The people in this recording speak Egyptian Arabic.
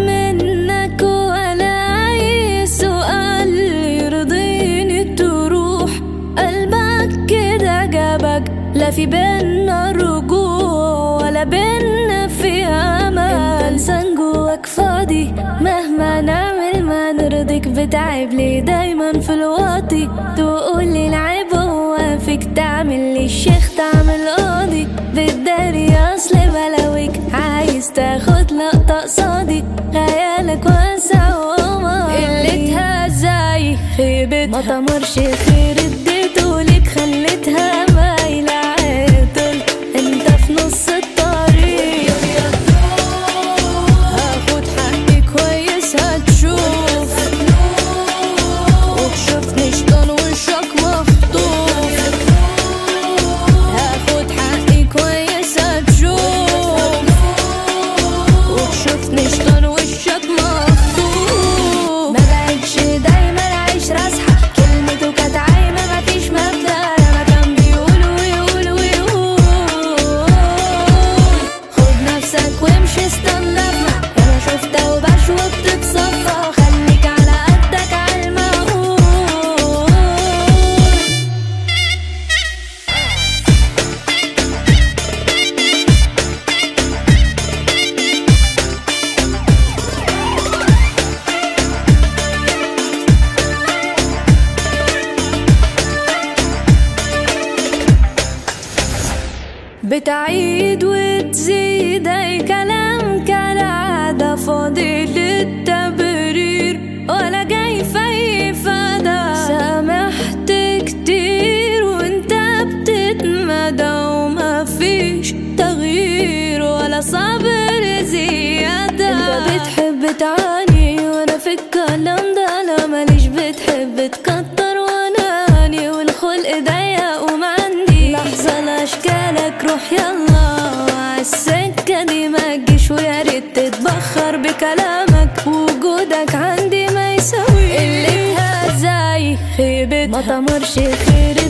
منك ولا عايز سؤال يرضيني تروح قلبك كده جابك لا في بينا رجوع ولا بينا في امل انت لسان جواك فاضي مهما نعمل ما نرضيك بتعب ليه دايما في الواطي تقولي العيب هو فيك تعمل لي الشيخ تعمل قاضي بالداري اصل بلاويك عايز تاخد لقطة قصادي خيالك واسع وقمري قلتها زي خيبة ما تمرش خير اديته ليك خليتها مايلة عدل انت في نص الطريق هاخد حقي كويس هتشوف وتشوفني شطان وشك مخطوف هاخد حقي كويس هتشوف وتشوفني شطان وشك مخطوف ما بعدش دايما عايش راسحة كلمته كانت عايمة مفيش مبدأ لما كان بيقول ويقول ويقول خد نفسك وامشي استنى انا شفتها وبشوف بتتصفى خليك على قدك على المعقول بتعيد وتزيد اي كلام كالعادة فاضي للتبرير ولا جاي في اي فدا سامحت كتير وانت بتتمدى وما فيش تغيير ولا صبر زيادة انت بتحب تعاني وانا في الكلام ده انا ماليش بتحب تكتر واناني والخلق ضيق وما عندي لحظة لاشكالك روح يلا عالسكة دي ما تجيش ويا ريت تتبخر بكلامك وجودك عندي ما يساوي قلتها زي خيبة ما تمرش خير